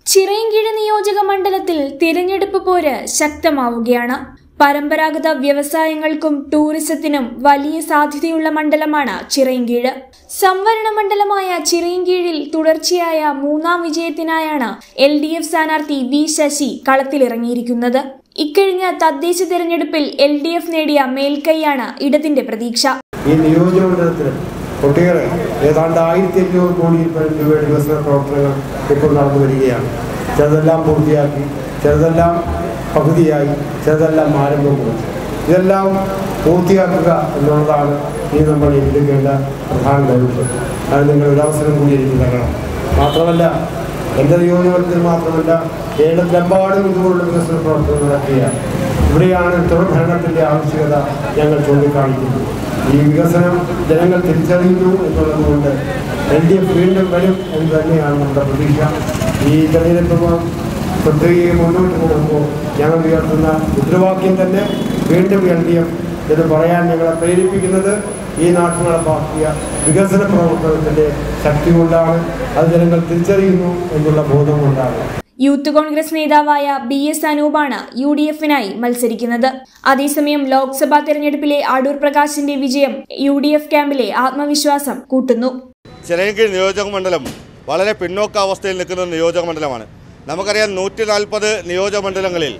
ചിറയൻകീഴ് നിയോജക മണ്ഡലത്തിൽ തിരഞ്ഞെടുപ്പ് പോര് ശക്തമാവുകയാണ് പരമ്പരാഗത വ്യവസായങ്ങൾക്കും ടൂറിസത്തിനും വലിയ സാധ്യതയുള്ള മണ്ഡലമാണ് ചിറയൻകീഴ് സംവരണ മണ്ഡലമായ ചിറയൻകീഴിൽ തുടർച്ചയായ മൂന്നാം വിജയത്തിനായാണ് എൽ ഡി എഫ് സ്ഥാനാർത്ഥി വി ശശി കളത്തിലിറങ്ങിയിരിക്കുന്നത് ഇക്കഴിഞ്ഞ തദ്ദേശ തെരഞ്ഞെടുപ്പിൽ എൽ ഡി എഫ് നേടിയ മേൽക്കൈയാണ് ഇടതിന്റെ പ്രതീക്ഷ ഈ നിയോജകമണ്ഡലത്തിൽ ഒട്ടേറെ ഏതാണ്ട് ആയിരത്തി അഞ്ഞൂറ് കോടി രൂപയുടെ വികസന പ്രവർത്തനങ്ങൾ ഇപ്പോൾ നടന്നു വരികയാണ് ചിലതെല്ലാം പൂർത്തിയാക്കി ചിലതെല്ലാം പകുതിയായി ചിലതെല്ലാം ആരംഭം കുറിച്ചു ഇതെല്ലാം പൂർത്തിയാക്കുക എന്നുള്ളതാണ് ഈ നമ്മൾ എടുക്കേണ്ട പ്രധാന ദൗത്യം അത് നിങ്ങൾ ഒരു അവസരം കൂടി എനിക്ക് തരണം മാത്രമല്ല എൻ്റെ നിയോജകമണ്ഡലത്തിൽ മാത്രമല്ല കേരളത്തിലെമ്പാടും ഇതുപോലുള്ള വികസന പ്രവർത്തനങ്ങൾ നടക്കുകയാണ് ഇവിടെയാണ് തുടർഭരണത്തിൻ്റെ ആവശ്യകത ഞങ്ങൾ ചൂണ്ടിക്കാണിക്കുന്നത് ഈ വികസനം ജനങ്ങൾ തിരിച്ചറിയുന്നു എന്നുള്ളത് കൊണ്ട് എൽ ഡി എഫ് വീണ്ടും വരും എന്ന് തന്നെയാണ് നമ്മുടെ പ്രതീക്ഷ ഈ തെരഞ്ഞെടുപ്പ് പ്രക്രിയയെ മുന്നോട്ട് പോകുമ്പോൾ ഞങ്ങൾ ഉയർത്തുന്ന മുദ്രാവാക്യം തന്നെ വീണ്ടും എൽ ഡി എഫ് എന്ന് പറയാൻ ഞങ്ങളെ പ്രേരിപ്പിക്കുന്നത് ഈ നാട്ടിൽ നടപ്പാക്കിയ വികസന പ്രവർത്തനത്തിൻ്റെ ശക്തി കൊണ്ടാണ് അത് ജനങ്ങൾ തിരിച്ചറിയുന്നു എന്നുള്ള ബോധം കൊണ്ടാണ് യൂത്ത് കോൺഗ്രസ് നേതാവായ ബി എസ് അനൂപാണ് യു ഡി എഫിനായി മത്സരിക്കുന്നത് അതേസമയം ലോക്സഭാ തെരഞ്ഞെടുപ്പിലെ അടൂർ പ്രകാശിന്റെ വിജയം യു ഡി എഫ് ക്യാമ്പിലെ ആത്മവിശ്വാസം കൂട്ടുന്നു ചിറയൻകീഴ് നിയോജക മണ്ഡലം വളരെ പിന്നോക്കാവസ്ഥയിൽ നിൽക്കുന്ന നിയോജക മണ്ഡലമാണ് നമുക്കറിയാം നൂറ്റി നാൽപ്പത് നിയോജക മണ്ഡലങ്ങളിൽ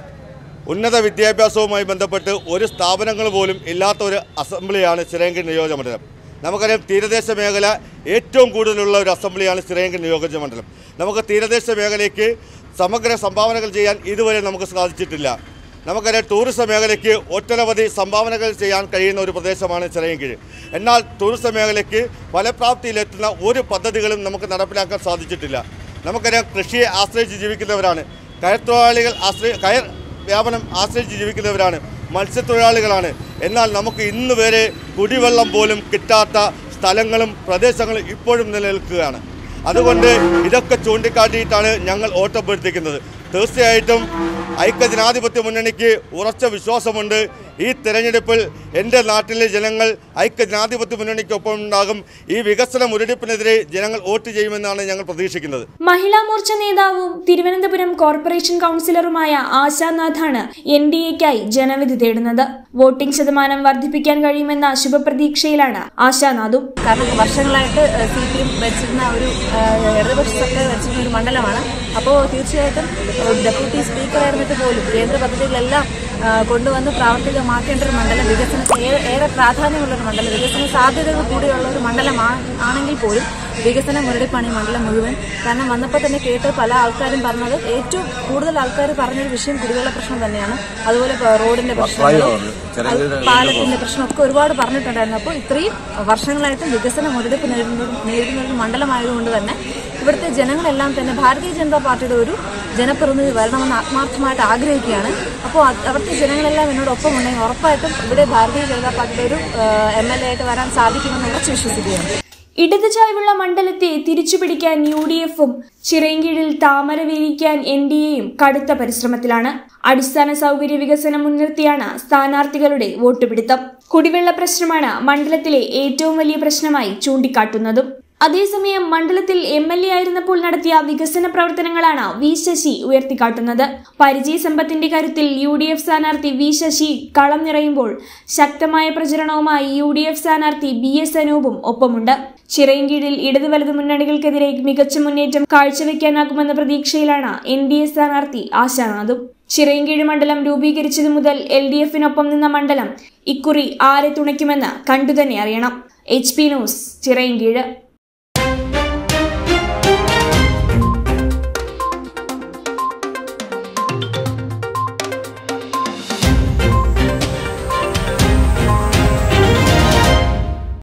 ഉന്നത വിദ്യാഭ്യാസവുമായി ബന്ധപ്പെട്ട് ഒരു സ്ഥാപനങ്ങൾ പോലും ഇല്ലാത്ത ഒരു അസംബ്ലിയാണ് ചിറയൻകീഴ് നിയോജക മണ്ഡലം നമുക്കറിയാം തീരദേശ മേഖല ഏറ്റവും കൂടുതലുള്ള ഒരു അസംബ്ലിയാണ് ചിറയൻകീഴ് നിയോജക മണ്ഡലം നമുക്ക് തീരദേശ മേഖലയ്ക്ക് സമഗ്ര സംഭാവനകൾ ചെയ്യാൻ ഇതുവരെ നമുക്ക് സാധിച്ചിട്ടില്ല നമുക്കറിയാം ടൂറിസം മേഖലയ്ക്ക് ഒട്ടനവധി സംഭാവനകൾ ചെയ്യാൻ കഴിയുന്ന ഒരു പ്രദേശമാണ് ചിറയൻകീഴ് എന്നാൽ ടൂറിസം മേഖലയ്ക്ക് ഫലപ്രാപ്തിയിലെത്തുന്ന ഒരു പദ്ധതികളും നമുക്ക് നടപ്പിലാക്കാൻ സാധിച്ചിട്ടില്ല നമുക്കറിയാം കൃഷിയെ ആശ്രയിച്ച് ജീവിക്കുന്നവരാണ് കയർത്തൊഴിലാളികൾ ആശ്രയി കയർ വ്യാപനം ആശ്രയിച്ച് ജീവിക്കുന്നവരാണ് മത്സ്യത്തൊഴിലാളികളാണ് എന്നാൽ നമുക്ക് ഇന്ന് വരെ കുടിവെള്ളം പോലും കിട്ടാത്ത സ്ഥലങ്ങളും പ്രദേശങ്ങളും ഇപ്പോഴും നിലനിൽക്കുകയാണ് അതുകൊണ്ട് ഇതൊക്കെ ചൂണ്ടിക്കാട്ടിയിട്ടാണ് ഞങ്ങൾ വോട്ടഭ്യർത്ഥിക്കുന്നത് തീർച്ചയായിട്ടും ഐക്യജനാധിപത്യ മുന്നണിക്ക് ഉറച്ച വിശ്വാസമുണ്ട് ഈ തെരഞ്ഞെടുപ്പിൽ എൻ്റെ നാട്ടിലെ ജനങ്ങൾ ഐക്യജനാധിപത്യ മുന്നണിക്കൊപ്പം ഉണ്ടാകും ഈ വികസന മുരടിപ്പിനെതിരെ ജനങ്ങൾ വോട്ട് ചെയ്യുമെന്നാണ് ഞങ്ങൾ പ്രതീക്ഷിക്കുന്നത് മഹിളാ മോർച്ച നേതാവും തിരുവനന്തപുരം കോർപ്പറേഷൻ കൗൺസിലറുമായ ആശാനാഥാണ് എൻ ഡി എക്കായി ജനവിധി തേടുന്നത് വോട്ടിംഗ് ശതമാനം വർദ്ധിപ്പിക്കാൻ കഴിയുമെന്ന ശുഭപ്രതീക്ഷയിലാണ് ആശാനാഥും കാരണം വർഷങ്ങളായിട്ട് സി പി എം ഭരിച്ചിരുന്ന ഒരു ആ, ഇടതുപക്ഷ സർക്കാർ ഭരിച്ചിരുന്ന ഒരു മണ്ഡലമാണ് അപ്പോൾ തീർച്ചയായിട്ടും ഒരു ഡെപ്യൂട്ടി സ്പീക്കർ ആയിരുന്നിട്ട് പോലും കേന്ദ്ര പദ്ധതികളെല്ലാം ആ, കൊണ്ടുവന്ന് പ്രാവർത്തികമാക്കേണ്ട ഒരു മണ്ഡലം വികസനത്തിന് ഏറെ ഏറെ പ്രാധാന്യമുള്ള ഒരു മണ്ഡലം വികസന സാധ്യതകൾ കൂടിയുള്ള ഒരു മണ്ഡലമാണ് ആണെങ്കിൽ പോലും വികസന മുരടിപ്പാണ് ഈ മണ്ഡലം മുഴുവൻ കാരണം വന്നപ്പോൾ തന്നെ കേട്ട് പല ആൾക്കാരും പറഞ്ഞത് ഏറ്റവും കൂടുതൽ ആൾക്കാർ പറഞ്ഞൊരു വിഷയം കുടിവെള്ള പ്രശ്നം തന്നെയാണ് അതുപോലെ ഇപ്പൊ റോഡിന്റെ പ്രശ്നങ്ങളും അത് പാലത്തിന്റെ പ്രശ്നമൊക്കെ ഒരുപാട് പറഞ്ഞിട്ടുണ്ടായിരുന്നു അപ്പോൾ ഇത്രയും വർഷങ്ങളായിട്ടും വികസന മുരടിപ്പ് നേരിടുന്ന നേരിടുന്ന ഒരു മണ്ഡലമായതുകൊണ്ട് തന്നെ ഇവിടുത്തെ ജനങ്ങളെല്ലാം തന്നെ ഭാരതീയ ജനതാ പാർട്ടിയുടെ ഒരു ജനപ്രതിനിധി വരണമെന്ന് ആത്മാർത്ഥമായിട്ട് ആഗ്രഹിക്കുകയാണ് അപ്പോൾ അത് അവിടുത്തെ ജനങ്ങളെല്ലാം എന്നോടൊപ്പം ഉണ്ടെങ്കിൽ ഉറപ്പായിട്ടും ഇവിടെ ഭാരതീയ ജനതാ പാർട്ടിയുടെ ഒരു എം എൽ എ ആയിട്ട് വരാൻ സാധിക്കുമെന്ന് ഉറച്ചു വിശ്വസിക്കുകയാണ് ഇടത് ചായ്വുള്ള മണ്ഡലത്തെ തിരിച്ചുപിടിക്കാൻ യു ഡി എഫും ചിറയൻകീഴിൽ താമര വിരിക്കാൻ എൻ ഡി എയും കടുത്ത പരിശ്രമത്തിലാണ് അടിസ്ഥാന സൗകര്യ വികസനം മുൻനിർത്തിയാണ് സ്ഥാനാർത്ഥികളുടെ വോട്ടുപിടുത്തം കുടിവെള്ള പ്രശ്നമാണ് മണ്ഡലത്തിലെ ഏറ്റവും വലിയ പ്രശ്നമായി ചൂണ്ടിക്കാട്ടുന്നതും അതേസമയം മണ്ഡലത്തിൽ എം എൽ എ ആയിരുന്നപ്പോൾ നടത്തിയ വികസന പ്രവർത്തനങ്ങളാണ് വി ശശി ഉയർത്തിക്കാട്ടുന്നത് പരിചയ സമ്പത്തിന്റെ കരുത്തിൽ യു ഡി എഫ് സ്ഥാനാർത്ഥി വി ശശി കളം നിറയുമ്പോൾ ശക്തമായ പ്രചരണവുമായി യു ഡി എഫ് സ്ഥാനാർത്ഥി ബി എസ് അനൂപും ഒപ്പമുണ്ട് ചിറയൻകീഴിൽ ഇടതു വലതു മുന്നണികൾക്കെതിരെ മികച്ച മുന്നേറ്റം കാഴ്ചവെക്കാനാകുമെന്ന പ്രതീക്ഷയിലാണ് എൻ ഡി എ സ്ഥാനാർത്ഥി ആശാനാഥും ചിറയൻകീഴ് മണ്ഡലം രൂപീകരിച്ചതു മുതൽ എൽ ഡി എഫിനൊപ്പം നിന്ന മണ്ഡലം ഇക്കുറി ആരെ തുണയ്ക്കുമെന്ന് കണ്ടുതന്നെ അറിയണം എച്ച് പി ന്യൂസ് ചിറയൻകീഴ്